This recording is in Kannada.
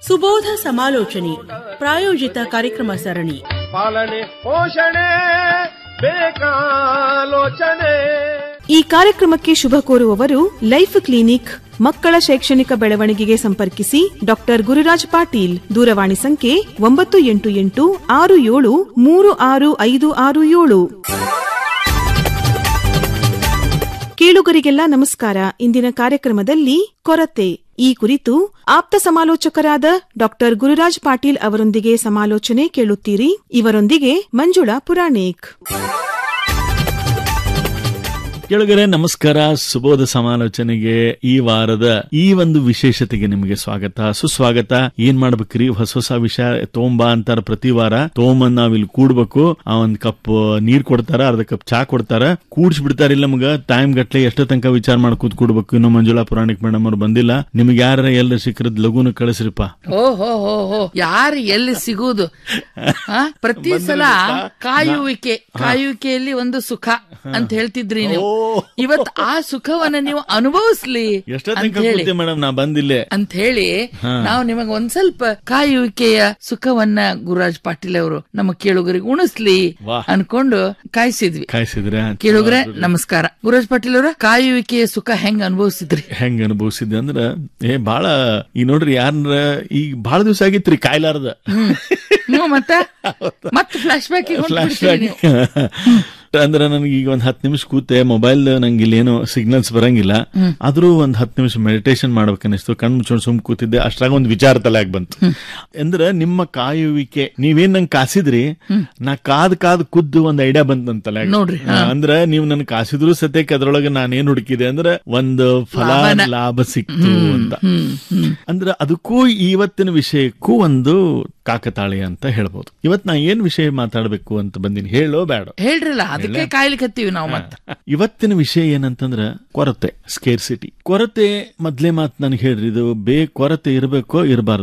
ಸುಬೋಧ ಸಮಾಲೋಚನೆ ಪ್ರಾಯೋಜಿತ ಕಾರ್ಯಕ್ರಮ ಸರಣಿ ಪಾಲನೆ ಪೋಷಣೆ ಬೇಕಾಲೋಚನೆ ಈ ಕಾರ್ಯಕ್ರಮಕ್ಕೆ ಶುಭ ಕೋರುವವರು ಲೈಫ್ ಕ್ಲಿನಿಕ್ ಮಕ್ಕಳ ಶೈಕ್ಷಣಿಕ ಬೆಳವಣಿಗೆಗೆ ಸಂಪರ್ಕಿಸಿ ಡಾಕ್ಟರ್ ಗುರುರಾಜ್ ಪಾಟೀಲ್ ದೂರವಾಣಿ ಸಂಖ್ಯೆ ಒಂಬತ್ತು ಎಂಟು ಎಂಟು ಆರು ಏಳು ಮೂರು ಆರು ಐದು ಆರು ಏಳು ಕೇಳುಗರಿಗೆಲ್ಲ ನಮಸ್ಕಾರ ಇಂದಿನ ಕಾರ್ಯಕ್ರಮದಲ್ಲಿ ಕೊರತೆ ಈ ಕುರಿತು ಆಪ್ತ ಸಮಾಲೋಚಕರಾದ ಡಾಕ್ಟರ್ ಗುರುರಾಜ್ ಪಾಟೀಲ್ ಅವರೊಂದಿಗೆ ಸಮಾಲೋಚನೆ ಕೇಳುತ್ತೀರಿ ಇವರೊಂದಿಗೆ ಮಂಜುಳಾ ಪುರಾಣಿಕ್ ಕೆಳಗರೆ ನಮಸ್ಕಾರ ಸುಬೋಧ ಸಮಾಲೋಚನೆಗೆ ಈ ವಾರದ ಈ ಒಂದು ವಿಶೇಷತೆಗೆ ನಿಮಗೆ ಸ್ವಾಗತ ಸುಸ್ವಾಗತ ಏನ್ ಮಾಡ್ಬೇಕ್ರಿ ಹೊಸ ಹೊಸ ವಿಷಯ ತಗೊಂಬಾ ಅಂತಾರ ಪ್ರತಿ ವಾರ ತಗೊಂಬಂದ್ ನಾವ್ ಇಲ್ಲಿ ಕೂಡ್ಬೇಕು ಆ ಒಂದ್ ಕಪ್ ನೀರ್ ಕೊಡ್ತಾರ ಅರ್ಧ ಕಪ್ ಚಾ ಕೊಡ್ತಾರ ಕೂಡ್ಸ್ ಬಿಡ್ತಾರಿಲ್ಲ ನಮಗ ಟೈಮ್ ಗಟ್ಲೆ ಎಷ್ಟೋ ತನಕ ವಿಚಾರ ಮಾಡಿ ಕೂತ್ ಕೂಡ್ಬೇಕು ಇನ್ನು ಮಂಜುಳಾ ಪುರಾಣಿಕ್ ಮೇಡಮ್ ಅವ್ರು ಬಂದಿಲ್ಲ ನಿಮ್ಗೆ ಯಾರ ಎಲ್ಲ ಸಿಕ್ಕರದ್ ಲಘುನ ಕಳಿಸ್ರಿಪ್ಪ ಓಹೋ ಹೋ ಹೋ ಯಾರು ಎಲ್ಲಿ ಸಿಗುವುದು ಆ? ಪ್ರತಿ ಸಲ ಕಾಯುವಿಕೆ ಕಾಯುವಿಕೆಯಲ್ಲಿ ಒಂದು ಸುಖ ಅಂತ ಹೇಳ್ತಿದ್ರಿ ನೀವು ಇವತ್ ಆ ಸುಖವನ್ನ ನೀವು ಅನುಭವಿಸ್ಲಿ ಎಷ್ಟೋ ಅಂತ ತನಕ ಹೇಳಿ ಕೂತೆ ಮೇಡಮ್ ನಾ ಬಂದಿಲ್ಲೇ ಅಂತ ಹೇಳಿ ನಾವು ನಿಮಗೆ ಒಂದ್ ಸ್ವಲ್ಪ ಕಾಯುವಿಕೆಯ ಸುಖವನ್ನ ಗುರುರಾಜ್ ಪಾಟೀಲ್ ಅವರು ನಮ್ಮ ಕೇಳುಗರಿಗೆ ಉಣಿಸ್ಲಿ ವಾಹ್. ಅನ್ಕೊಂಡು ಕಾಯಿಸಿದ್ವಿ ಕಾಯಿಸಿದ್ರೆ ಕೇಳುಗರೆ ನಮಸ್ಕಾರ ಗುರುರಾಜ್ ಪಾಟೀಲ್ ಅವರ ಕಾಯುವಿಕೆಯ ಸುಖ ಹೆಂಗ್ ಅನುಭವಿಸಿದ್ರಿ ಹೆಂಗ್ ಅನುಭವಿಸಿದ್ದೆ ಅಂದ್ರ ಏ ಬಾಳ ಈ ನೋಡ್ರಿ ಯಾರ ಈಗ ಬಾಳ ದಿವಸ ಆಗಿತ್ರಿ ಕಾಯ್ಲಾರ್ದ ನೀವು ಮತ್ತ ಮತ್ತೆ ಫ್ಲಾಶ್ ಬ್ಯಾಕ್ ಫ್ಲಾಶ್ ಅಂದ್ರ ನನಗೆ ಈಗ ಒಂದ್ ಹತ್ತು ನಿಮಿಷ ಕೂತೆ ಮೊಬೈಲ್ ನಂಗೆ ಇಲ್ಲೇನು ಸಿಗ್ನಲ್ಸ್ ಬರಂಗಿಲ್ಲ ಆದ್ರೂ ಒಂದ್ ಹತ್ತು ನಿಮಿಷ ಮೆಡಿಟೇಷನ್ ಮಾಡ್ಬೇಕನ್ನಿಸ್ತು ಕಣ್ ಮುಚ್ಕೊಂಡು ಸುಮ್ ಕೂತಿದ್ದೆ ಅಷ್ಟ್ರಾಗ ಒಂದ್ ವಿಚಾರ ತಲೆಯಾಗ ಬಂತು ಅಂದ್ರ ನಿಮ್ಮ ಕಾಯುವಿಕೆ ನೀವೇನ್ ನಂಗೆ ಕಾಸಿದ್ರಿ ನಾ ಕಾದ್ ಕಾದ್ ಕುದ್ದು ಒಂದ್ ಐಡಿಯಾ ಬಂತ್ ನನ್ ತಲೆಯಾಗ ನೋಡ್ರಿ, ಹಾ, ಅಂದ್ರ ನೀವ್ ನನ್ ಕಾಸಿದ್ರು ಸತ್ಯಕ್ಕೆ ಅದ್ರೊಳಗೆ ನಾನೇನ್ ಹುಡುಕಿದೆ ಅಂದ್ರೆ ಒಂದು ಫಲ ಲಾಭನ. ಲಾಭ ಸಿಕ್ತು ಅಂತ ಹ್ಮ್ ಹ್ಮ್ ಅಂದ್ರೆ ಅದಕ್ಕೂ ಇವತ್ತಿನ ವಿಷಯಕ್ಕೂ ಒಂದು ಕಾಕತಾಳಿ ಅಂತ ಹೇಳ್ಬೋದು ಇವತ್ ನಾ ಏನ್ ವಿಷಯ ಮಾತಾಡ್ಬೇಕು ಅಂತ ಬಂದಿನಿ ಹೇಳೋ ಬೇಡ ಹೇಳ್ರಲ್ಲ ಅದಕ್ಕೆ ಕಾಯ್ಲಿಕ್ಕೆ ಹತ್ತೀವಿ ನಾವು ಮತ್ತೆ ಇವತ್ತಿನ ವಿಷಯ ಏನಂತಂದ್ರ ಕೊರತೆ ಸ್ಕೇರ್ ಸಿಟಿ ಕೊರತೆ ಮೊದ್ಲೇ ಮಾತು ನನಗೆ ಹೇಳ್ರಿ ಇದು ಬೇ ಕೊರತೆ ಇರಬೇಕೋ ಇರಬಾರ್ದು